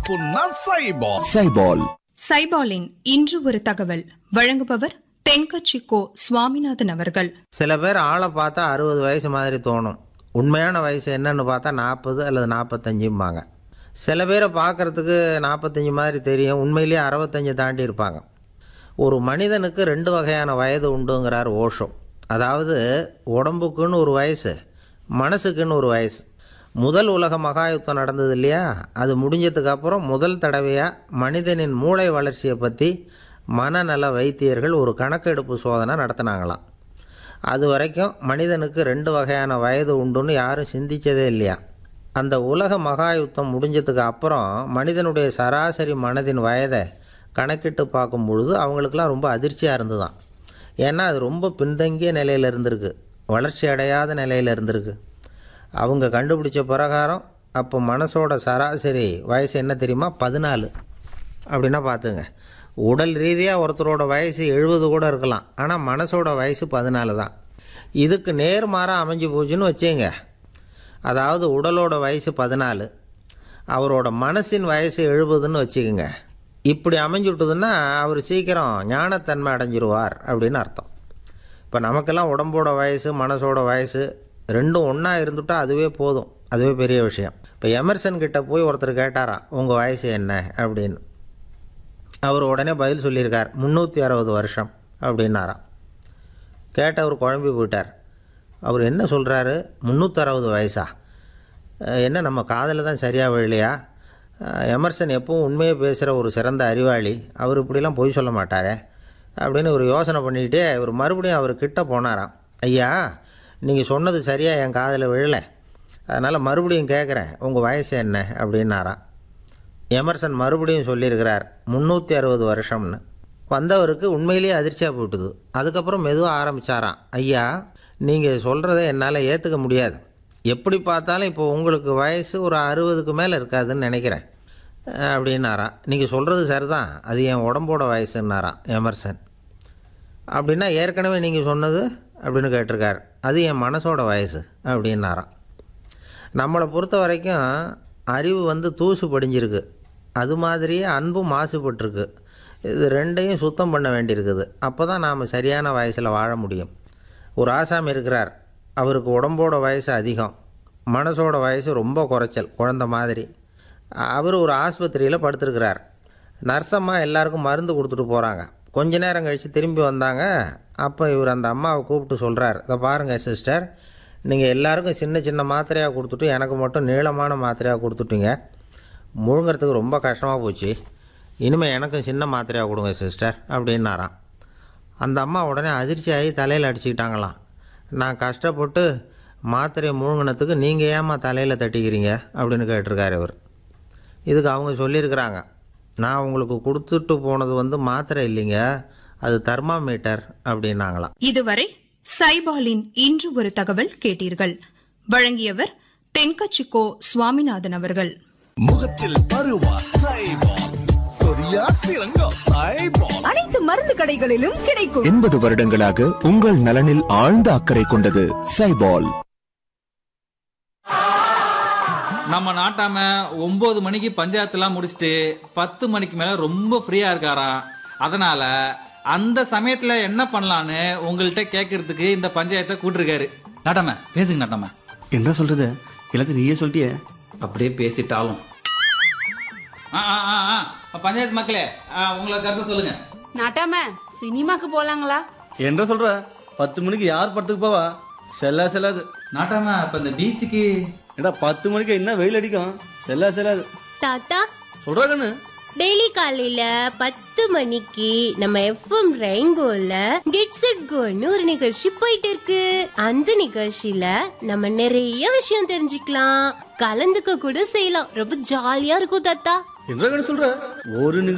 புண்ணா சைபால் சைபால் சைபாலின் இன்று ஒரு தகவல் வழங்குபவர் தென்கட்சி கோ சுவாமிநாதன் அவர்கள் சில பேர் ஆளை பார்த்தா அறுபது வயசு மாதிரி தோணும் உண்மையான வயசு என்னன்னு பார்த்தா நாற்பது அல்லது நாற்பத்தஞ்சும்பாங்க சில பேரை பார்க்கறதுக்கு நாற்பத்தஞ்சு மாதிரி தெரியும் உண்மையிலேயே அறுபத்தஞ்சு தாண்டி இருப்பாங்க ஒரு மனிதனுக்கு ரெண்டு வகையான வயது உண்டுங்கிறார் ஓஷோ அதாவது உடம்புக்குன்னு ஒரு வயசு மனசுக்குன்னு ஒரு வயசு முதல் உலக மகாயுத்தம் நடந்தது இல்லையா அது முடிஞ்சதுக்கு அப்புறம் முதல் தடவையாக மனிதனின் மூளை வளர்ச்சியை பற்றி மனநல வைத்தியர்கள் ஒரு கணக்கெடுப்பு சோதனை நடத்தினாங்களாம் அது வரைக்கும் மனிதனுக்கு ரெண்டு வகையான வயது உண்டுன்னு யாரும் சிந்திச்சதே இல்லையா அந்த உலக மகாயுத்தம் முடிஞ்சதுக்கு அப்புறம் மனிதனுடைய சராசரி மனதின் வயதை கணக்கிட்டு பார்க்கும் பொழுது அவங்களுக்கெல்லாம் ரொம்ப அதிர்ச்சியாக இருந்துதான் ஏன்னா அது ரொம்ப பின்தங்கிய நிலையில் இருந்திருக்கு வளர்ச்சி அடையாத நிலையில் இருந்திருக்கு அவங்க கண்டுபிடிச்ச பிரகாரம் அப்போ மனசோட சராசரி வயசு என்ன தெரியுமா பதினாலு அப்படின்னா பார்த்துங்க உடல் ரீதியாக ஒருத்தரோட வயசு எழுபது கூட இருக்கலாம் ஆனால் மனசோட வயசு பதினாலு தான் இதுக்கு நேர்மாறாக அமைஞ்சு போச்சுன்னு வச்சுங்க அதாவது உடலோட வயசு பதினாலு அவரோட மனசின் வயசு எழுபதுன்னு வச்சுக்கோங்க இப்படி அமைஞ்சுட்டுதுன்னா அவர் சீக்கிரம் ஞானத்தன்மை அடைஞ்சிருவார் அப்படின்னு அர்த்தம் இப்போ நமக்கெல்லாம் உடம்போட வயசு மனசோட வயசு ரெண்டும் ஒன்றா இருந்துட்டா அதுவே போதும் அதுவே பெரிய விஷயம் இப்போ எமர்சன் கிட்ட போய் ஒருத்தர் கேட்டாராம் உங்கள் வயசு என்ன அப்படின்னு அவர் உடனே பதில் சொல்லியிருக்கார் முந்நூற்றி அறுபது வருஷம் அப்படின்னாராம் கேட்டவர் குழம்பி போயிட்டார் அவர் என்ன சொல்கிறாரு முந்நூற்றறுபது வயசா அஹ் என்ன நம்ம காதில் தான் சரியாக விழலையா அஹ் எமர்சன் எப்பவும் உண்மையை பேசுகிற ஒரு சிறந்த அறிவாளி அவர் இப்படிலாம் பொய் சொல்ல மாட்டாரே அப்படின்னு ஒரு யோசனை பண்ணிக்கிட்டே இவர் மறுபடியும் அவர் கிட்ட போனாராம் ஐயா நீங்கள் சொன்னது சரியாக என் காதில் விழலை அதனால் மறுபடியும் கேட்குறேன் உங்கள் வயசு என்ன அப்படின்னாராம் எமர்சன் மறுபடியும் சொல்லியிருக்கிறார் முந்நூற்றி அறுபது வருஷம்னு வந்தவருக்கு உண்மையிலேயே அதிர்ச்சியாக போட்டுது அதுக்கப்புறம் மெதுவாக ஆரம்பித்தாராம் ஐயா நீங்கள் சொல்கிறத என்னால் ஏற்றுக்க முடியாது எப்படி பார்த்தாலும் இப்போ உங்களுக்கு வயசு ஒரு அறுபதுக்கு மேலே இருக்காதுன்னு நினைக்கிறேன் அஹ் அப்படின்னாராம் நீங்கள் சொல்கிறது சரிதான் அது என் உடம்போட வயசுன்னாராம் எமர்சன் அப்படின்னா ஏற்கனவே நீங்கள் சொன்னது அப்படின்னு கேட்டிருக்கார் அது என் மனசோட வயசு அப்படின்னாராம் நம்மளை பொறுத்த வரைக்கும் அறிவு வந்து தூசு படிஞ்சிருக்கு அது மாதிரியே அன்பும் மாசுபட்டிருக்கு இது ரெண்டையும் சுத்தம் பண்ண வேண்டியிருக்குது அப்போ தான் நாம் சரியான வயசில் வாழ முடியும் ஒரு ஆசாமி இருக்கிறார் அவருக்கு உடம்போட வயசு அதிகம் மனசோட வயசு ரொம்ப குறைச்சல் குழந்த மாதிரி அவர் ஒரு ஆஸ்பத்திரியில் படுத்திருக்கிறார் நர்ஸம்மா எல்லாருக்கும் மருந்து கொடுத்துட்டு போகிறாங்க கொஞ்ச நேரம் கழித்து திரும்பி வந்தாங்க அப்போ இவர் அந்த அம்மாவை கூப்பிட்டு சொல்கிறார் இதை பாருங்கள் சிஸ்டர் நீங்கள் எல்லாருக்கும் சின்ன சின்ன மாத்திரையாக கொடுத்துட்டு எனக்கு மட்டும் நீளமான மாத்திரையாக கொடுத்துட்டீங்க முழுங்கிறதுக்கு ரொம்ப கஷ்டமாக போச்சு இனிமேல் எனக்கும் சின்ன மாத்திரையாக கொடுங்க சிஸ்டர் அப்படின்னாராம் அந்த அம்மா உடனே அதிர்ச்சியாகி தலையில் அடிச்சுக்கிட்டாங்களாம் நான் கஷ்டப்பட்டு மாத்திரையை முழுங்கினத்துக்கு நீங்கள் ஏம்மா தலையில் தட்டிக்கிறீங்க அப்படின்னு கேட்டிருக்காரு இவர் இதுக்கு அவங்க சொல்லியிருக்கிறாங்க நான் உங்களுக்கு கொடுத்துட்டு போனது வந்து மாத்திரை இல்லைங்க அது தெர்மாமீட்டர் அப்படின்னாங்களாம் இதுவரை சைபாலின் இன்று ஒரு தகவல் கேட்டீர்கள் வழங்கியவர் தென்கட்சி கோ சுவாமிநாதன் அவர்கள் முகத்தில் பருவா சைபால் சொரியா சிறங்கா சைபால் அனைத்து மருந்து கடைகளிலும் கிடைக்கும் எண்பது வருடங்களாக உங்கள் நலனில் ஆழ்ந்த அக்கறை கொண்டது சைபால் நம்ம நாட்டாம ஒன்பது மணிக்கு பஞ்சாயத்துலாம் முடிச்சுட்டு பத்து மணிக்கு மேல ரொம்ப ஃப்ரீயா இருக்காராம் அதனால அந்த சமயத்துல என்ன பண்ணலான்னு உங்கள்கிட்ட கேட்கறதுக்கு இந்த பஞ்சாயத்தை கூட்டிருக்காரு நாட்டாம பேசுங்க நாட்டாம என்ன சொல்றது எல்லாத்தையும் நீயே சொல்லிட்டியே அப்படியே பேசிட்டாலும் ஆ, ஆ, ஆ, ஆ. பஞ்சாயத்து மக்களே ஆ, உங்களை கருத்து சொல்லுங்க நாட்டாம சினிமாக்கு போலாங்களா என்ன சொல்ற பத்து மணிக்கு யார் படத்துக்கு போவா செல்லா செல்லாது நாட்டாம இப்ப இந்த பீச்சுக்கு ஏடா பத்து மணிக்கு என்ன வெயில் அடிக்கும் செல்லா செல்லாது தாத்தா சொல்றா கண்ணு டெய்லி காலையில பத்து மணிக்கு நம்ம எஃப்எம் ரெயின்போல கெட்ஸ் இட் கோன்னு ஒரு நிகழ்ச்சி போயிட்டு இருக்கு அந்த நிகழ்ச்சியில நம்ம நிறைய விஷயம் தெரிஞ்சுக்கலாம் கலந்துக்க கூட செய்யலாம் ரொம்ப ஜாலியா இருக்கும் தாத்தா என்ன கண்ணு சொல்ற ஒரு